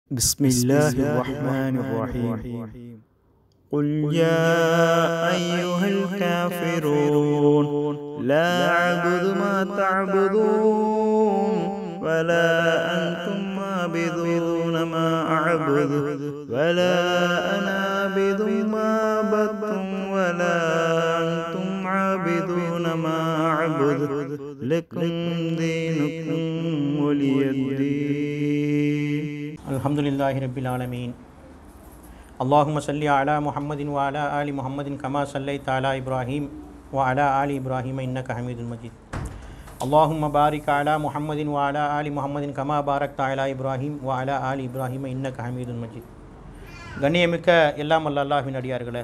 بسم الله الرحمن الرحيم قل يا أيها الكافرون لا أعبد ما تعبدون ولا أنتم عابدون ما أعبد ولا أنا عابد ما عبدتم ولا أنتم عابدون ما أعبد لكم دينكم ولي الدين الحمد لله رب العالمين اللهم صل على محمد وعلى آل محمد كما صليت على إبراهيم وعلى آل إبراهيم إنك حميد مجيد اللهم بارك على محمد وعلى آل محمد كما باركت على إبراهيم وعلى آل إبراهيم إنك حميد مجيد கண்ணியமிக்க எல்லாம் அல்ல அல்லாஹின் அடியார்களே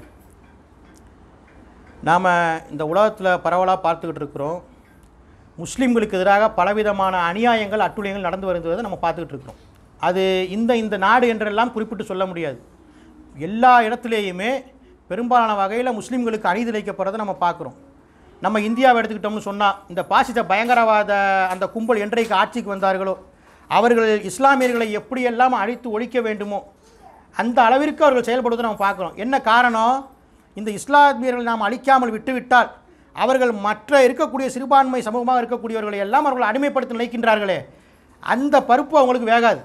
நாம் இந்த உலகத்தில் பரவலாக பார்த்துக்கிட்டு இருக்கிறோம் முஸ்லீம்களுக்கு எதிராக பலவிதமான அநியாயங்கள் அட்டுழியங்கள் நடந்து வருகிறதை நம்ம பார்த்துக்கிட்டு இருக்கிறோம் அது இந்த இந்த நாடு என்றெல்லாம் குறிப்பிட்டு சொல்ல முடியாது எல்லா இடத்துலேயுமே பெரும்பாலான வகையில் முஸ்லீம்களுக்கு அநீதிழைக்கப்படுறதை நம்ம பார்க்குறோம் நம்ம இந்தியாவை எடுத்துக்கிட்டோம்னு சொன்னால் இந்த பாசித பயங்கரவாத அந்த கும்பல் என்றைக்கு ஆட்சிக்கு வந்தார்களோ அவர்கள் இஸ்லாமியர்களை எப்படியெல்லாம் அழித்து ஒழிக்க வேண்டுமோ அந்த அளவிற்கு அவர்கள் செயல்படுவதை நம்ம பார்க்குறோம் என்ன காரணம் இந்த இஸ்லாமியர்களை நாம் அழிக்காமல் விட்டுவிட்டால் அவர்கள் மற்ற இருக்கக்கூடிய சிறுபான்மை சமூகமாக இருக்கக்கூடியவர்களை எல்லாம் அவர்கள் அடிமைப்படுத்த நினைக்கின்றார்களே அந்த பருப்பு அவங்களுக்கு வேகாது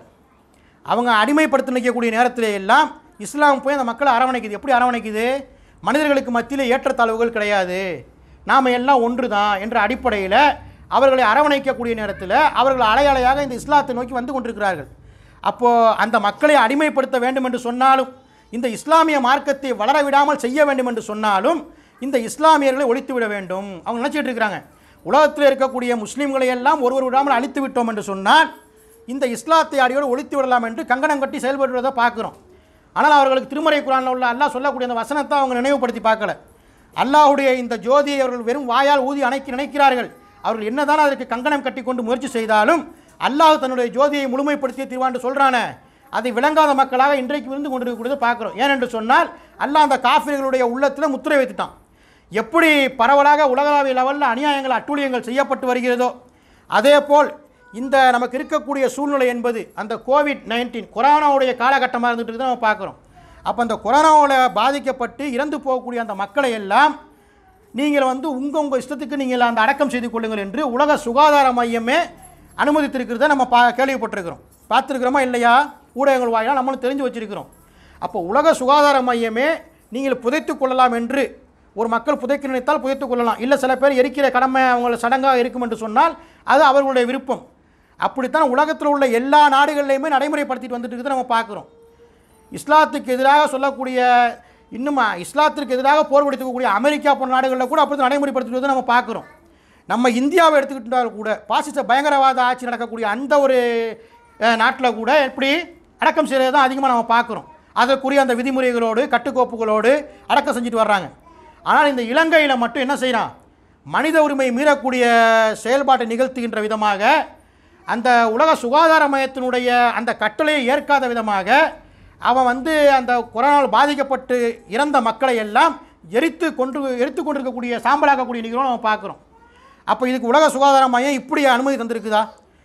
அவங்க அடிமைப்படுத்த நினைக்கக்கூடிய நேரத்திலே எல்லாம் இஸ்லாம் போய் அந்த மக்களை அரவணைக்குது எப்படி அரவணைக்குது மனிதர்களுக்கு மத்தியில் ஏற்றத்தாழ்வுகள் கிடையாது நாம் எல்லாம் ஒன்று தான் என்ற அடிப்படையில் அவர்களை அரவணைக்கக்கூடிய நேரத்தில் அவர்கள் அலையலையாக இந்த இஸ்லாத்தை நோக்கி வந்து கொண்டிருக்கிறார்கள் அப்போது அந்த மக்களை அடிமைப்படுத்த வேண்டும் என்று சொன்னாலும் இந்த இஸ்லாமிய மார்க்கத்தை வளர விடாமல் செய்ய வேண்டும் என்று சொன்னாலும் இந்த இஸ்லாமியர்களை ஒழித்து விட வேண்டும் அவங்க நினச்சிட்டு இருக்கிறாங்க உலகத்தில் இருக்கக்கூடிய முஸ்லீம்களை எல்லாம் ஒருவர் விடாமல் அழித்து விட்டோம் என்று சொன்னால் இந்த இஸ்லாத்தை அடியோடு ஒழித்து விடலாம் என்று கங்கணம் கட்டி செயல்படுவதை பார்க்குறோம் ஆனால் அவர்களுக்கு திருமறை குரானில் உள்ள அல்லாஹ் சொல்லக்கூடிய அந்த வசனத்தை அவங்க நினைவுபடுத்தி பார்க்கல அல்லாஹுடைய இந்த ஜோதியை அவர்கள் வெறும் வாயால் ஊதி அணைக்க நினைக்கிறார்கள் அவர்கள் என்னதான் அதற்கு கங்கணம் கட்டி கொண்டு முயற்சி செய்தாலும் அல்லாஹ் தன்னுடைய ஜோதியை முழுமைப்படுத்திய திருவாண்டு சொல்கிறானே அதை விளங்காத மக்களாக இன்றைக்கு இருந்து கொண்டிருக்கக்கூடியதை பார்க்குறோம் ஏனென்று சொன்னால் அல்லாஹ் அந்த காஃபிர்களுடைய உள்ளத்தில் முத்திரை வைத்துட்டான் எப்படி பரவலாக உலகளாவிய லெவலில் அநியாயங்கள் அட்டூழியங்கள் செய்யப்பட்டு வருகிறதோ அதே போல் இந்த நமக்கு இருக்கக்கூடிய சூழ்நிலை என்பது அந்த கோவிட் நைன்டீன் கொரோனாவுடைய காலகட்டமாக இருந்துட்டு தான் நம்ம பார்க்குறோம் அப்போ அந்த கொரோனாவில் பாதிக்கப்பட்டு இறந்து போகக்கூடிய அந்த மக்களை எல்லாம் நீங்கள் வந்து உங்கள் உங்கள் இஷ்டத்துக்கு நீங்கள் அந்த அடக்கம் செய்து கொள்ளுங்கள் என்று உலக சுகாதார மையமே அனுமதித்திருக்கிறத நம்ம பா கேள்விப்பட்டிருக்கிறோம் பார்த்துருக்குறோமா இல்லையா ஊடகங்கள் வாயிலாக நம்மளும் தெரிஞ்சு வச்சிருக்கிறோம் அப்போ உலக சுகாதார மையமே நீங்கள் புதைத்து கொள்ளலாம் என்று ஒரு மக்கள் புதைக்க நினைத்தால் புதைத்து கொள்ளலாம் இல்லை சில பேர் எரிக்கிற கடமை அவங்கள சடங்காக இருக்கும் என்று சொன்னால் அது அவர்களுடைய விருப்பம் அப்படித்தான் உலகத்தில் உள்ள எல்லா நாடுகள்லையுமே நடைமுறைப்படுத்திட்டு வந்துட்டு இருக்கிறத நம்ம பார்க்குறோம் இஸ்லாத்துக்கு எதிராக சொல்லக்கூடிய இன்னும் இஸ்லாத்திற்கு எதிராக போர் வெடித்துக்கக்கூடிய அமெரிக்கா போன்ற நாடுகளில் கூட அப்படி நடைமுறைப்படுத்திட்டு வந்து நம்ம பார்க்குறோம் நம்ம இந்தியாவை எடுத்துக்கிட்டால் கூட பாசிச பயங்கரவாத ஆட்சி நடக்கக்கூடிய அந்த ஒரு நாட்டில் கூட எப்படி அடக்கம் செய்கிறது தான் அதிகமாக நம்ம பார்க்குறோம் அதற்குரிய அந்த விதிமுறைகளோடு கட்டுக்கோப்புகளோடு அடக்கம் செஞ்சுட்டு வர்றாங்க ஆனால் இந்த இலங்கையில் மட்டும் என்ன செய்கிறான் மனித உரிமை மீறக்கூடிய செயல்பாட்டை நிகழ்த்துகின்ற விதமாக அந்த உலக சுகாதார மையத்தினுடைய அந்த கட்டளையை ஏற்காத விதமாக அவன் வந்து அந்த கொரோனாவில் பாதிக்கப்பட்டு இறந்த மக்களை எல்லாம் எரித்து கொண்டு எரித்து கொண்டிருக்கக்கூடிய சாம்பலாக்கக்கூடிய நிகழ்வு நம்ம பார்க்குறோம் அப்போ இதுக்கு உலக சுகாதார மையம் இப்படி அனுமதி தந்திருக்குதா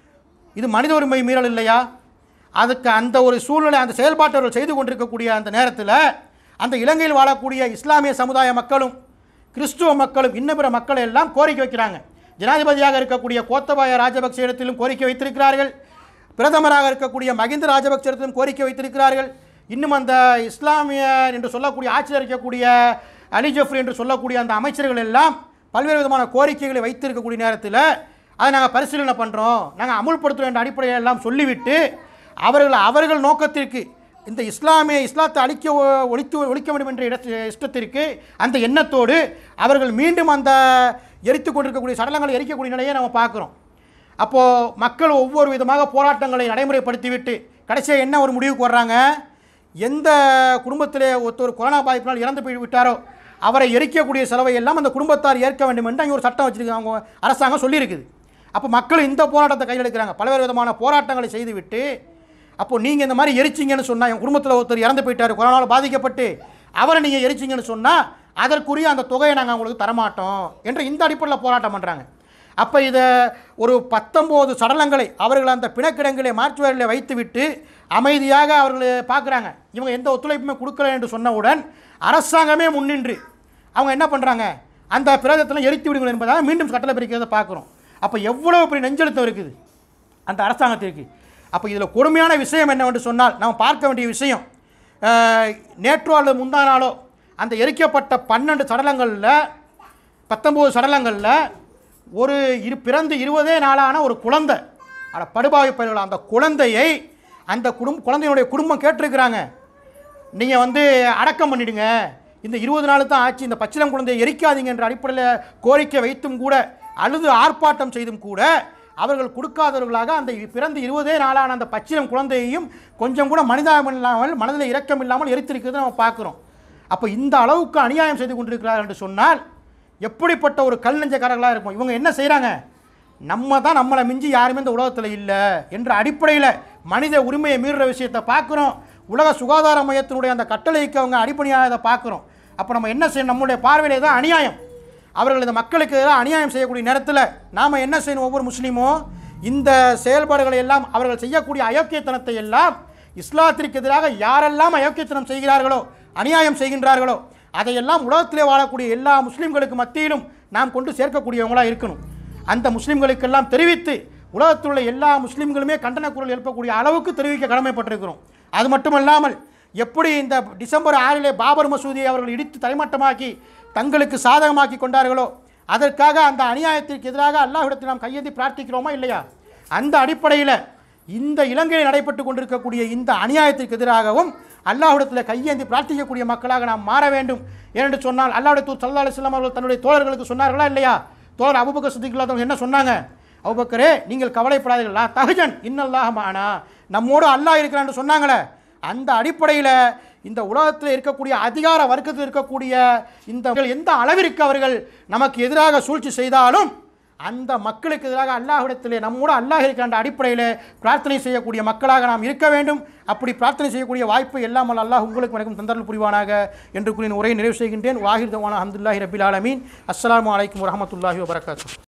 இது மனித உரிமை மீறல் இல்லையா அதுக்கு அந்த ஒரு சூழ்நிலை அந்த செயல்பாட்டை அவர்கள் செய்து கொண்டிருக்கக்கூடிய அந்த நேரத்தில் அந்த இலங்கையில் வாழக்கூடிய இஸ்லாமிய சமுதாய மக்களும் கிறிஸ்துவ மக்களும் இன்ன பிற மக்கள் எல்லாம் கோரிக்கை வைக்கிறாங்க ஜனாதிபதியாக இருக்கக்கூடிய கோத்தபாய ராஜபக்ச இடத்திலும் கோரிக்கை வைத்திருக்கிறார்கள் பிரதமராக இருக்கக்கூடிய மகிந்த ராஜபக்ச இடத்திலும் கோரிக்கை வைத்திருக்கிறார்கள் இன்னும் அந்த இஸ்லாமிய என்று சொல்லக்கூடிய ஆட்சியில் இருக்கக்கூடிய அலி ஜஃப்ரி என்று சொல்லக்கூடிய அந்த அமைச்சர்கள் எல்லாம் பல்வேறு விதமான கோரிக்கைகளை வைத்திருக்கக்கூடிய நேரத்தில் அதை நாங்கள் பரிசீலனை பண்ணுறோம் நாங்கள் அமுல்படுத்துகிறோம் என்ற அடிப்படையில் எல்லாம் சொல்லிவிட்டு அவர்கள் அவர்கள் நோக்கத்திற்கு இந்த இஸ்லாமிய இஸ்லாத்தை அழிக்க ஒழித்து ஒழிக்க வேண்டும் என்ற இட இஷ்டத்திற்கு அந்த எண்ணத்தோடு அவர்கள் மீண்டும் அந்த எரித்து கொண்டிருக்கக்கூடிய சடலங்களை எரிக்கக்கூடிய நிலையை நம்ம பார்க்குறோம் அப்போது மக்கள் ஒவ்வொரு விதமாக போராட்டங்களை நடைமுறைப்படுத்திவிட்டு கடைசியாக என்ன ஒரு முடிவுக்கு வர்றாங்க எந்த குடும்பத்திலே ஒருத்தர் கொரோனா பாதிப்பினால் இறந்து போய் விட்டாரோ அவரை எரிக்கக்கூடிய செலவை எல்லாம் அந்த குடும்பத்தார் ஏற்க வேண்டும் என்று அங்கே ஒரு சட்டம் வச்சுருக்காங்க அவங்க அரசாங்கம் சொல்லியிருக்குது அப்போ மக்கள் இந்த போராட்டத்தை கையில் எடுக்கிறாங்க பல்வேறு விதமான போராட்டங்களை செய்துவிட்டு அப்போ நீங்கள் இந்த மாதிரி எரிச்சிங்கன்னு சொன்னால் என் குடும்பத்தில் ஒருத்தர் இறந்து போயிட்டார் கொரோனாவில் பாதிக்கப்பட்டு அவரை நீங்கள் எரிச்சிங்கன்னு சொன்னால் அதற்குரிய அந்த தொகையை நாங்கள் உங்களுக்கு தரமாட்டோம் என்ற இந்த அடிப்படையில் போராட்டம் பண்ணுறாங்க அப்போ இதை ஒரு பத்தொம்போது சடலங்களை அவர்கள் அந்த பிணக்கிடங்களை மாற்றுவரில் வைத்துவிட்டு அமைதியாக அவர்கள் பார்க்குறாங்க இவங்க எந்த ஒத்துழைப்புமே கொடுக்கல என்று சொன்னவுடன் அரசாங்கமே முன்னின்று அவங்க என்ன பண்ணுறாங்க அந்த பிரதேசத்தில் எரித்து விடுங்கள் என்பதாக மீண்டும் கட்டளை பிரிக்கிறத பார்க்குறோம் அப்போ எவ்வளோ பெரிய நெஞ்செழுத்தம் இருக்குது அந்த அரசாங்கத்திற்கு அப்போ இதில் கொடுமையான விஷயம் என்னவென்று சொன்னால் நாம் பார்க்க வேண்டிய விஷயம் அஹ், நேற்றோ அல்லது முந்தா நாளோ அந்த எரிக்கப்பட்ட பன்னெண்டு சடலங்களில் பத்தொம்போது சடலங்களில் ஒரு இரு பிறந்து இருபதே நாளான ஒரு குழந்தை அட படுபாவி பயிர்கள் அந்த குழந்தையை அந்த குடும் குழந்தையினுடைய குடும்பம் கேட்டிருக்கிறாங்க நீங்கள் வந்து அடக்கம் பண்ணிடுங்க இந்த இருபது நாள் தான் ஆச்சு இந்த பச்சிலம் குழந்தையை எரிக்காதீங்க என்ற அடிப்படையில் கோரிக்கை வைத்தும் கூட அழுது ஆர்ப்பாட்டம் செய்தும் கூட அவர்கள் கொடுக்காதவர்களாக அந்த பிறந்து இருபதே நாளான அந்த பச்சிலம் குழந்தையையும் கொஞ்சம் கூட மனிதாபம் இல்லாமல் மனதில் இரக்கம் இல்லாமல் எரித்திருக்கிறதை நம்ம பார்க்குறோம் அப்போ இந்த அளவுக்கு அநியாயம் செய்து கொண்டிருக்கிறார்கள் என்று சொன்னால் எப்படிப்பட்ட ஒரு கல் நெஞ்சக்காரர்களாக இருக்கும் இவங்க என்ன செய்கிறாங்க நம்ம தான் நம்மளை மிஞ்சி யாருமே இந்த உலகத்தில் இல்லை என்ற அடிப்படையில் மனித உரிமையை மீறுற விஷயத்தை பார்க்குறோம் உலக சுகாதார மையத்தினுடைய அந்த கட்டளைக்கு அவங்க அடிப்படையாக பார்க்குறோம் அப்போ நம்ம என்ன செய்யணும் நம்முடைய பார்வையிலே தான் அநியாயம் அவர்கள் இந்த மக்களுக்கு எதிராக அநியாயம் செய்யக்கூடிய நேரத்தில் நாம் என்ன செய்யணும் ஒவ்வொரு முஸ்லீமும் இந்த செயல்பாடுகளை எல்லாம் அவர்கள் செய்யக்கூடிய அயோக்கியத்தனத்தை எல்லாம் இஸ்லாத்திற்கு எதிராக யாரெல்லாம் அயோக்கியத்தனம் செய்கிறார்களோ அநியாயம் செய்கின்றார்களோ அதையெல்லாம் உலகத்திலே வாழக்கூடிய எல்லா முஸ்லீம்களுக்கு மத்தியிலும் நாம் கொண்டு சேர்க்கக்கூடியவங்களாக இருக்கணும் அந்த முஸ்லீம்களுக்கெல்லாம் தெரிவித்து உலகத்தில் உள்ள எல்லா முஸ்லீம்களுமே கண்டன குரல் எழுப்பக்கூடிய அளவுக்கு தெரிவிக்க கடமைப்பட்டிருக்கிறோம் அது மட்டுமல்லாமல் எப்படி இந்த டிசம்பர் ஆறிலே பாபர் மசூதியை அவர்கள் இடித்து தரைமட்டமாக்கி தங்களுக்கு சாதகமாக்கி கொண்டார்களோ அதற்காக அந்த அநியாயத்திற்கு எதிராக அல்லாஹ்விடத்தில் நாம் கையேந்தி பிரார்த்திக்கிறோமா இல்லையா அந்த அடிப்படையில் இந்த இலங்கையில் நடைபெற்று கொண்டிருக்கக்கூடிய இந்த அநியாயத்திற்கு எதிராகவும் அல்லாஹ்விடத்தில் கையேந்தி பிரார்த்திக்கக்கூடிய மக்களாக நாம் மாற வேண்டும் ஏனென்று சொன்னால் அல்லாஹ்வுடைய தூர் சல்லா அலிஸ்லாம் அவர்கள் தன்னுடைய தோழர்களுக்கு சொன்னார்களா இல்லையா தோழர் அபுபக்கர் சித்திகளா என்ன சொன்னாங்க அபுபக்கரே நீங்கள் கவலைப்படாதீர்கள் லா தஹஜன் இன்னல்லாஹ் மானா நம்மோடு அல்லாஹ் இருக்கிறான்னு சொன்னாங்களே அந்த அடிப்படையில் இந்த உலகத்தில் இருக்கக்கூடிய அதிகார வர்க்கத்தில் இருக்கக்கூடிய இந்த எந்த அளவிற்கு அவர்கள் நமக்கு எதிராக சூழ்ச்சி செய்தாலும் அந்த மக்களுக்கு எதிராக அல்லாஹ்விடத்திலே நம்மோடு அல்லாஹ் இருக்கின்ற அடிப்படையில் பிரார்த்தனை செய்யக்கூடிய மக்களாக நாம் இருக்க வேண்டும் அப்படி பிரார்த்தனை செய்யக்கூடிய வாய்ப்பு எல்லாம் வல்ல அல்லாஹ் உங்களுக்கு வணக்கம் தந்தரல் புரிவானாக என்று கூறிய உரையை நிறைவு செய்கின்றேன் வாஹிர் தவானா அஹமதுல்லாஹி ரபில் ஆலமீன் அஸ்ஸலாமு அலைக்கும் வரஹமத்துல்லாஹி வபரகாத்து